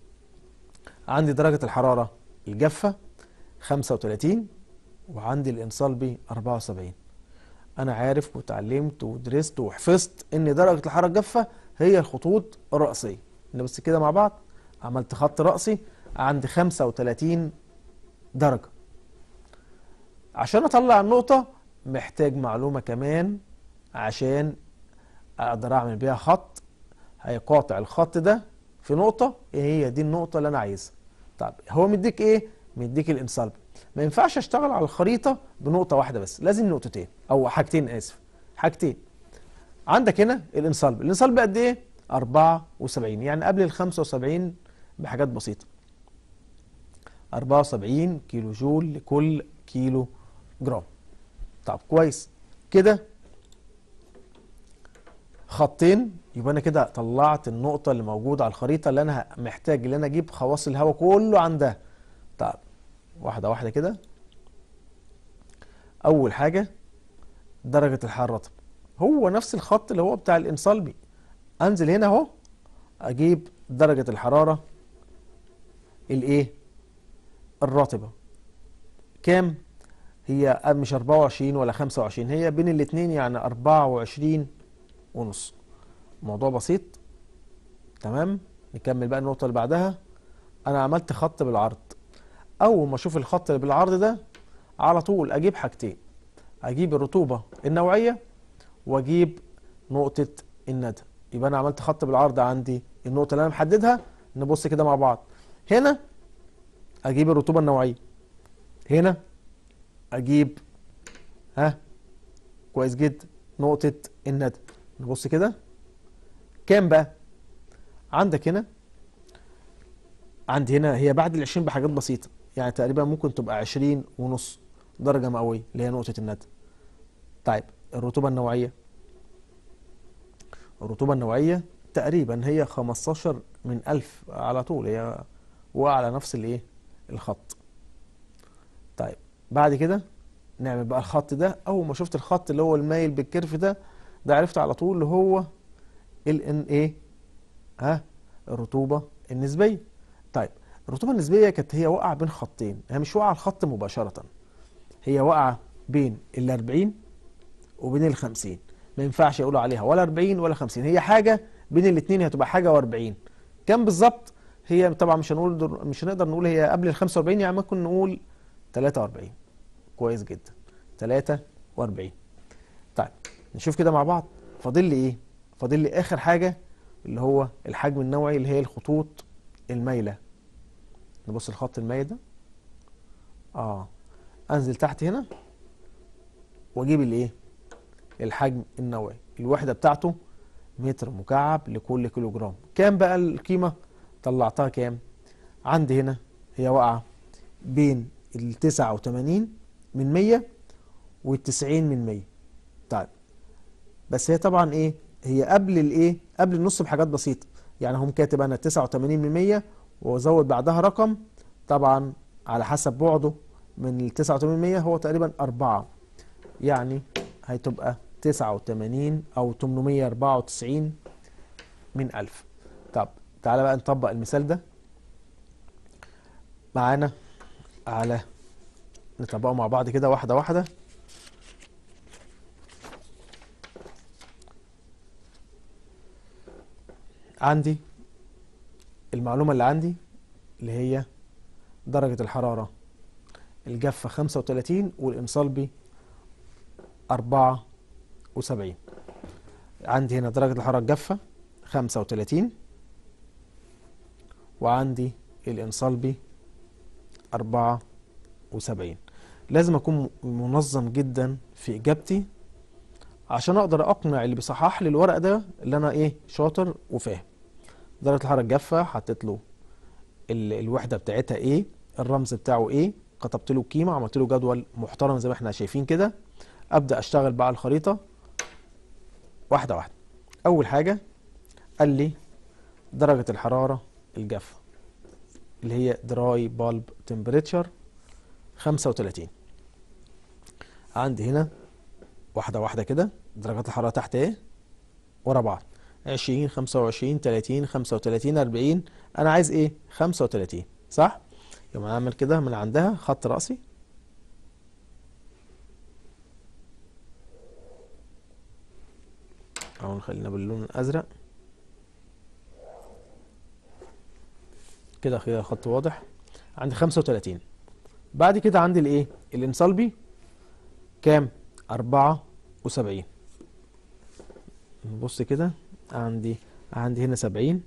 Speaker 1: عندي درجه الحراره الجافه 35 وعندي الانصالبي 74 انا عارف وتعلمت ودرست وحفظت ان درجه الحراره الجافه هي الخطوط الرأسيه نبص كده مع بعض عملت خط رأسي عند 35 درجة عشان اطلع النقطة محتاج معلومة كمان عشان اقدر اعمل بيها خط هيقاطع الخط ده في نقطة ايه هي دي النقطة اللي انا عايزها طب هو مديك ايه مديك الانصالب ما ينفعش اشتغل على الخريطة بنقطة واحدة بس لازم نقطتين او حاجتين اسف حاجتين عندك هنا الانصالب الانصالب قد ايه 74 يعني قبل ال 75 بحاجات بسيطة 74 كيلو جول لكل كيلو جرام طب كويس كده خطين يبقى انا كده طلعت النقطة اللي موجودة على الخريطة اللي انا محتاج ان انا اجيب خواص الهواء كله عندها طب واحدة واحدة كده اول حاجة درجة الحرارة الرطب هو نفس الخط اللي هو بتاع الانصالبي انزل هنا اهو اجيب درجة الحرارة الايه الرطبة كام هي مش 24 ولا 25 هي بين الاتنين يعني 24 ونص موضوع بسيط تمام نكمل بقى النقطة اللي بعدها انا عملت خط بالعرض اول ما اشوف الخط اللي بالعرض ده على طول اجيب حاجتين اجيب الرطوبه النوعيه واجيب نقطه الندى يبقى انا عملت خط بالعرض عندي النقطه اللي انا محددها نبص كده مع بعض هنا اجيب الرطوبه النوعيه هنا اجيب ها كويس جدا نقطه الندى نبص كده كام بقى عندك هنا عندي هنا هي بعد ال 20 بحاجات بسيطه يعني تقريبا ممكن تبقى 20 ونص درجه مئويه اللي هي نقطه الندى طيب الرطوبه النوعيه الرطوبه النوعيه تقريبا هي 15 من 1000 على طول هي واقعه على نفس الايه الخط طيب بعد كده نعمل بقى الخط ده اول ما شفت الخط اللي هو المايل بالكيرف ده ده عرفت على طول اللي هو ال ان ايه ها الرطوبه النسبيه طيب الرطوبه النسبيه كانت هي واقعه بين خطين هي مش واقعه الخط مباشره هي واقعه بين ال 40 وبين ال 50 ما ينفعش يقولوا عليها ولا 40 ولا 50 هي حاجه بين الاثنين هتبقى حاجه و40 كام بالظبط هي طبعا مش هنقول مش هنقدر نقول هي قبل ال 45 يعني ممكن نقول 43 كويس جدا 43 طيب نشوف كده مع بعض فاضل لي ايه فاضل لي اخر حاجه اللي هو الحجم النوعي اللي هي الخطوط المايله نبص الخط المايل ده اه انزل تحت هنا واجيب الايه الحجم النوعي الوحده بتاعته متر مكعب لكل كيلو جرام كام بقى القيمه طلعتها كام عندي هنا هي واقعه بين ال 89 من 100 وال 90 من 100 طيب بس هي طبعا ايه هي قبل الايه قبل النص بحاجات بسيطه يعني هم كاتب انا 89 من 100 وازود بعدها رقم طبعا على حسب بعده من ال 89 من 100 هو تقريبا 4 يعني هتبقى 89 او 894 من 1000 طب تعالى بقى نطبق المثال ده معانا على نطبقه مع بعض كده واحده واحده عندي المعلومة اللي عندي اللي هي درجة الحرارة الجافة 35 والإنصالبي 74 عندي هنا درجة الحرارة الجافة 35 وعندي الإنصالبي 74 لازم أكون منظم جدا في إجابتي عشان أقدر أقنع اللي بيصحح لي الورق ده اللي أنا إيه شاطر وفاهم درجة الحرارة الجافة حطيت له الوحدة بتاعتها ايه الرمز بتاعه ايه كتبت له قيمة عملت له جدول محترم زي ما احنا شايفين كده ابدأ اشتغل بقى الخريطة واحدة واحدة اول حاجة قال لي درجة الحرارة الجافة اللي هي دراي بالب تمبريتشر 35 عندي هنا واحدة واحدة كده درجات الحرارة تحت ايه ورا بعض 20 25 30 35 40 انا عايز ايه 35 صح يبقى نعمل كده من عندها خط رأسي اهو نخلينا باللون الازرق كده كده خط واضح عندي 35 بعد كده عندي الايه الانصلبي كام 74 نبص كده عندي عندي هنا سبعين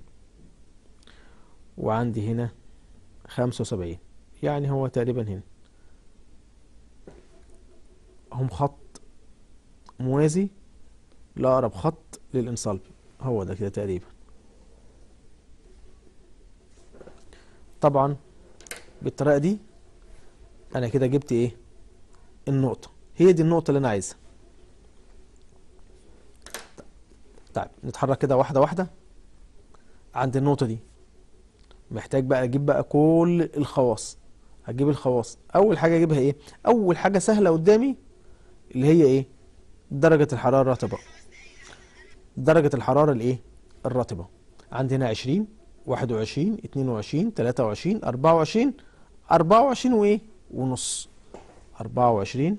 Speaker 1: وعندي هنا خمسة وسبعين يعني هو تقريبا هنا هم خط موازي لأقرب خط للإنصالب هو ده كده تقريبا طبعا بالطريقة دي أنا كده جبت إيه النقطة هي دي النقطة اللي أنا عايزها طيب نتحرك كده واحدة واحدة عند النقطة دي محتاج بقى اجيب بقى كل الخواص هجيب الخواص اول حاجة اجيبها ايه اول حاجة سهلة قدامي اللي هي ايه درجة الحرارة الرطبة درجة الحرارة الايه الرطبة عندي هنا 20 21 22 23 24 24 وايه ونص 24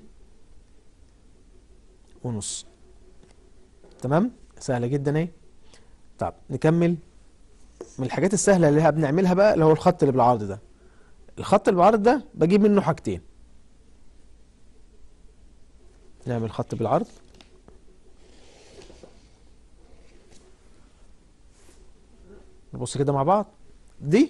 Speaker 1: ونص تمام سهلة جدا اهي طب نكمل من الحاجات السهلة اللي بنعملها بقى اللي هو الخط اللي بالعرض ده الخط اللي بالعرض ده بجيب منه حاجتين نعمل خط بالعرض نبص كده مع بعض دي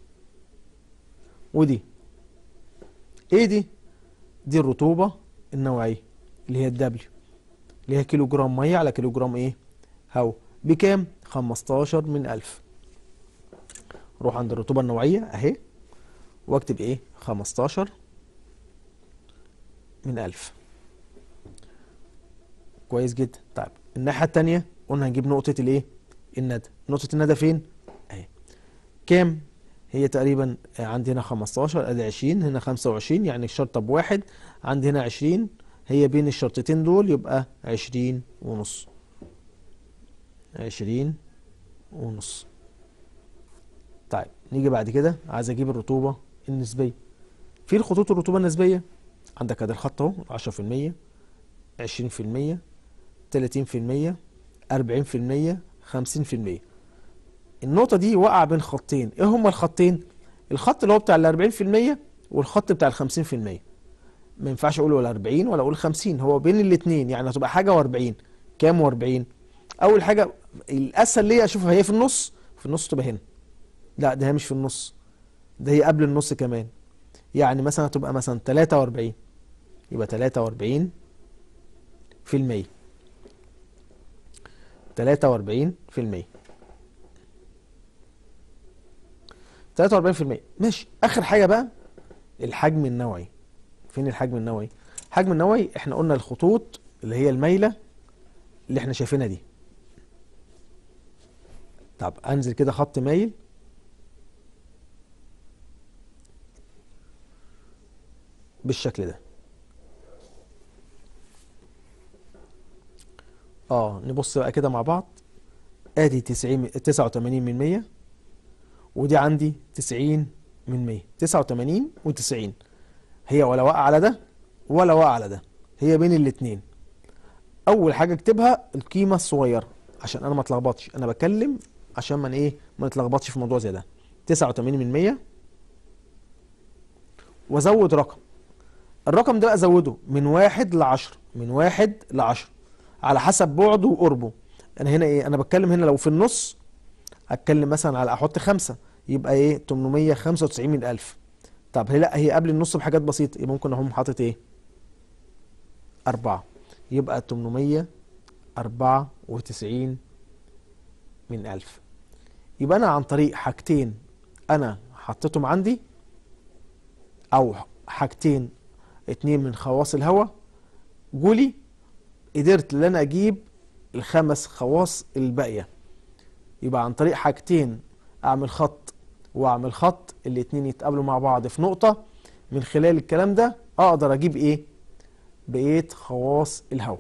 Speaker 1: ودي ايه دي دي الرطوبة النوعية اللي هي الدبليو اللي هي كيلو جرام مية على كيلو جرام ايه هوا بكام 15 من ألف روح عند الرطوبة النوعية اهي واكتب ايه 15 من ألف كويس جدا طيب الناحية التانية قلنا هنجيب نقطة الايه الندى نقطة الندى فين اهي كام هي تقريبا عندي هنا 15 ادي 20 هنا 25 يعني الشرطة بواحد عندي هنا 20 هي بين الشرطتين دول يبقى 20 ونص 20 ونص طيب نيجي بعد كده عايز اجيب الرطوبة النسبية في الخطوط الرطوبة النسبية عندك ادي الخط اهو 10% 20% 30% 40% 50% النقطة دي وقع بين خطين ايه هما الخطين الخط اللي هو بتاع ال 40% والخط بتاع ال 50% ما ينفعش اقول ولا 40 ولا اقول 50 هو بين الاثنين يعني هتبقى حاجة و40 كام و40 اول حاجة الاسهل ليا اشوفها هي في النص في النص تبقى هنا لا ده هي مش في النص ده هي قبل النص كمان يعني مثلا هتبقى مثلا 43 يبقى 43 في المية 43 في المية 43 في المية ماشي اخر حاجة بقى الحجم النوعي فين الحجم النوعي الحجم النوعي احنا قلنا الخطوط اللي هي المايلة اللي احنا شايفينها دي طب انزل كده خط مايل بالشكل ده اه نبص بقى كده مع بعض ادي 90 89 من 100 ودي عندي 90 من 100 89 و90 هي ولا واقعه على ده ولا واقعه على ده هي بين الاتنين اول حاجه اكتبها القيمه الصغيره عشان انا ما اتلخبطش انا بتكلم عشان ما ايه ما نتلخبطش في موضوع زي ده 89 من 100 وازود رقم الرقم ده ازوده من واحد لعشرة من واحد لعشرة على حسب بعده وقربه انا هنا ايه انا بتكلم هنا لو في النص هتكلم مثلا على احط خمسة يبقى ايه 895 من الف طب هي لا هي قبل النص بحاجات بسيطة يبقى ممكن اهم حاطط ايه أربعة يبقى 894 من ألف يبقى أنا عن طريق حاجتين أنا حطيتهم عندي أو حاجتين اتنين من خواص الهواء جولي قدرت ان انا اجيب الخمس خواص الباقيه يبقى عن طريق حاجتين اعمل خط واعمل خط الاتنين يتقابلوا مع بعض في نقطه من خلال الكلام ده اقدر اجيب ايه بقيه خواص الهواء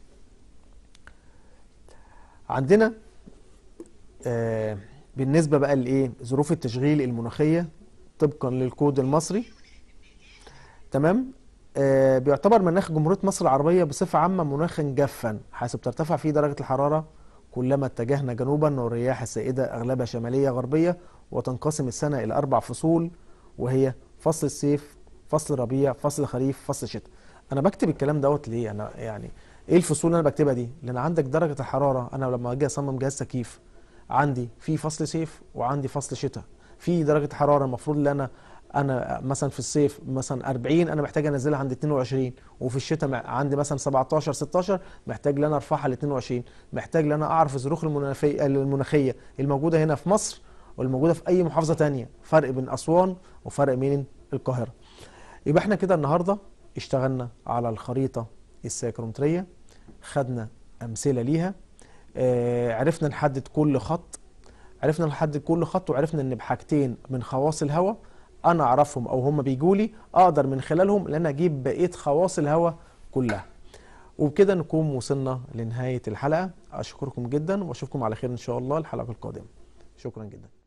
Speaker 1: عندنا آه بالنسبه بقى لايه ظروف التشغيل المناخيه طبقا للكود المصري تمام آه، بيعتبر مناخ جمهورية مصر العربية بصفة عامة مناخا جافا حيث بترتفع فيه درجة الحرارة كلما اتجهنا جنوبا والرياح السائدة أغلبها شمالية غربية وتنقسم السنة إلى أربع فصول وهي فصل الصيف فصل ربيع فصل خريف فصل شتاء أنا بكتب الكلام دوت ليه أنا يعني إيه الفصول اللي أنا بكتبها دي لأن عندك درجة الحرارة أنا لما أجي أصمم جهاز تكييف عندي في فصل صيف وعندي فصل شتاء في درجة حرارة المفروض ان انا انا مثلا في الصيف مثلا 40 انا محتاج انزلها عند 22 وفي الشتاء مع- عندي مثلا 17 16 محتاج ان انا ارفعها ل 22 محتاج ان انا اعرف الظروف المناخيه المناخيه الموجوده هنا في مصر والموجوده في اي محافظه تانية فرق بين اسوان وفرق بين القاهره يبقى احنا كده النهارده اشتغلنا على الخريطه السيكرومتريه خدنا امثله ليها آه، عرفنا نحدد كل خط عرفنا نحدد كل خط وعرفنا ان بحاجتين من خواص الهواء انا اعرفهم او هم بيجوا لي اقدر من خلالهم ان انا اجيب بقيه خواص الهواء كلها وبكده نكون وصلنا لنهايه الحلقه اشكركم جدا واشوفكم على خير ان شاء الله الحلقه القادمه شكرا جدا